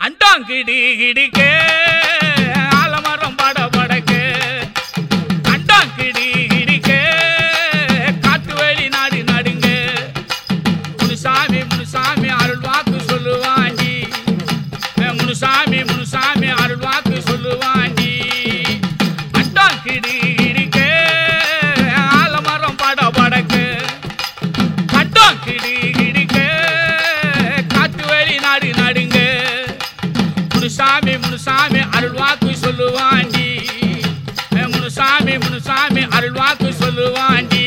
அண்டாங்கிடி கிடிக்க ஆலமரம் பட படக்க அண்டாங்கிடி கிடிக்க காட்டு வழி நாடு நடுங்க முனுசாமி முனுசாமி அருள் வாக்கு சொல்லுவாண்டி முனுசாமி முனுசாமி அருள் வாக்கு சொல்லுவாண்டி அண்டாங்கிடி கிடிக்க ஆலமரம் பட படக்க கட்டம் கிடி கிடிக்க காட்டு வழி நாடு நடுங்க முனுசாமி முனுசாமி அருள் வாக்கு சொல்லுவாண்டி முனுசாமி முனுசாமி அருள் வாக்கு சொல்லுவாண்டி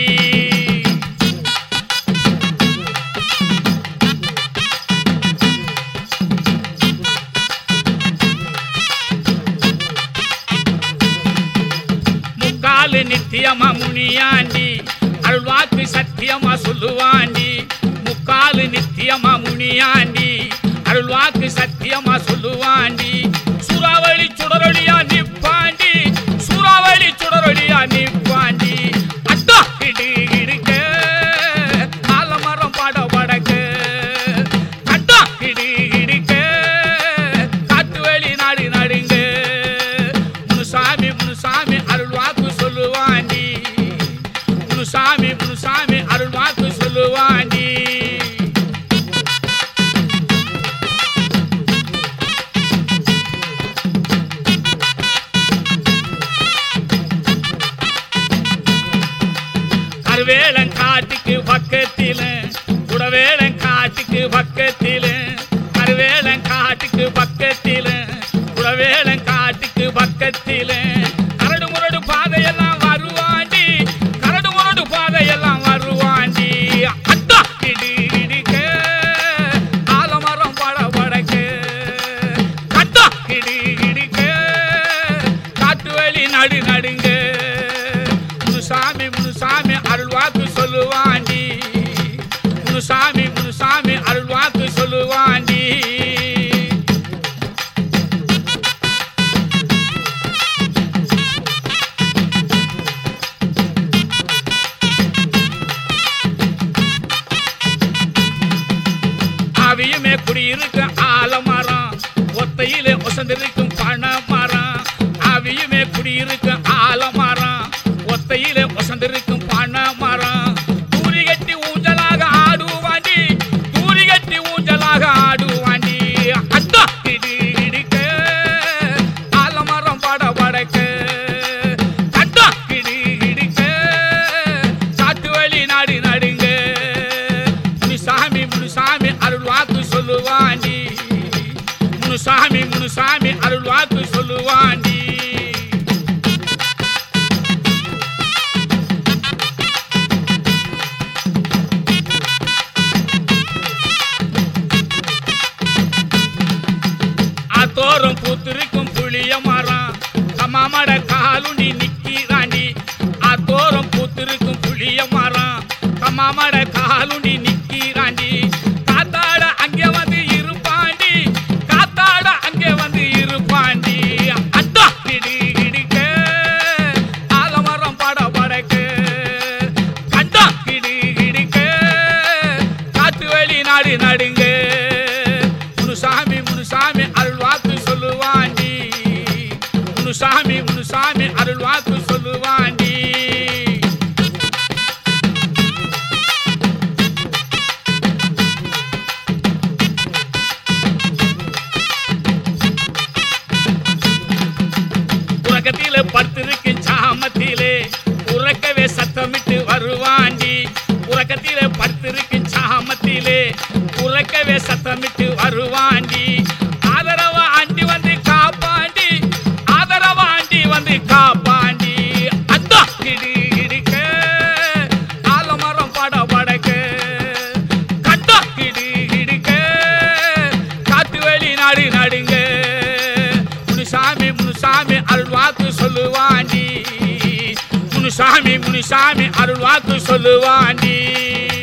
முக்காலு நித்தியமா முனியாண்டி அருள் வாக்கு சத்தியமா சொல்லுவாண்டி முக்காலு நித்தியமா முனியாண்டி அருள் வாக்கு சத்தியமா சொல்லுவாண்டி சூறாவளி சுடரொளியா நிப்பாண்டி சூறாவளி சுடரொளியா நிப்பாண்டி அட்டா இடி இடிக்க ஆலமரம் பட படக்க அட்டா இடி இடிக்க காட்டு வெளி நாடு நடுங்க முனுசாமி முனுசாமி அருள் வாக்கு சொல்லுவாண்டி முனுசாமி முனுசாமி அருள் வாக்கு சொல்லுவாண்டி கருவேலன் காட்டுக்கு பக்கத்தில குடவேலன் காட்டுக்கு பக்கத்தில கருவேலன் காட்டுக்கு பக்கத்தில குடவேலன் காட்டுக்கு பக்கத்தில கரடு முரடு பாதையெல்லாம் வருவாண்டி கரடு முரடு பாதையெல்லாம் வருவாண்டி அட்டா இடி இடிக்க ஆலமரம் பட படக்க கட்டா இடி இடிக்க காட்டு வழி நடு நடுங்க முனுசாமி முனுசாமி அருள் வாக்கு சொல்லுவாண்டி முனுசாமி முனுசாமி அருள் வாக்கு சொல்லுவாண்டி ஆவியுமே குடியிருக்க ஆலமரம் ஒத்தையிலே ஒசந்திருக்கும் பண மரம் ஆவியுமே குடியிருக்க ஆலமரம் ஒத்தையிலே ஒசந்திருக்கும் பண மரம் தூரி கட்டி ஊஞ்சலாக ஆடுவாண்டி தூரி கட்டி ஊஞ்சலாக ஆடுவாண்டி அட்டா இடி இடிக்க ஆலமரம் பட படக்க அட்டா இடி இடிக்க காட்டு வழி நாடு நடுங்க முனுசாமி முனுசாமி அருள் வாக்கு சொல்லுவாண்டி முனுசாமி முனுசாமி அருள் வாக்கு சொல்லுவாண்டி ஆத்தோரம் பூத்திருக்கும் புளிய மரம் கம்மாமட காலுண்டி நிக்கிறாண்டி ஆத்தோரம் பூத்திருக்கும் புளிய மரம் கம்மாமட காலுண்டி நிக்கிறாண்டி காத்தாட அங்கே வந்து இருப்பாண்டி காத்தாட அங்கே வந்து இருப்பாண்டி அட்டா இடி இடிக்க ஆலமரம் பட படக்க கண்டா இடி இடிக்க காட்டு வழி நாடு நடுங்க முனுசாமி முனுசாமி அருள் வாக்கு சொல்லுவாண்டி முனுசாமி முனுசாமி அருள் வாக்கு சொல்லுவாண்டி உலகத்திலே படுத்திருக்கும் சாமத்திலே உறக்கவே சத்தமிட்டு வருவாண்டி உறக்கத்திலே படுத்திருக்கும் சாமத்திலே உறக்கவே சத்தமிட்டு வருவாண்டி ஆதரவ ஆண்டி வந்து காப்பாண்டி ஆதரவ ஆண்டி வந்து காப்பாண்டி அத்தா இடி இடிக்க ஆலமரம் பட படக்க கட்டா இடி இடிக்க காட்டு வெளி நாடு நடுங்க முனுசாமி முனுசாமி அருள் வாக்கு சொல்லுவாண்டி முனுசாமி முனுசாமி அருள் வாக்கு சொல்லுவாண்டி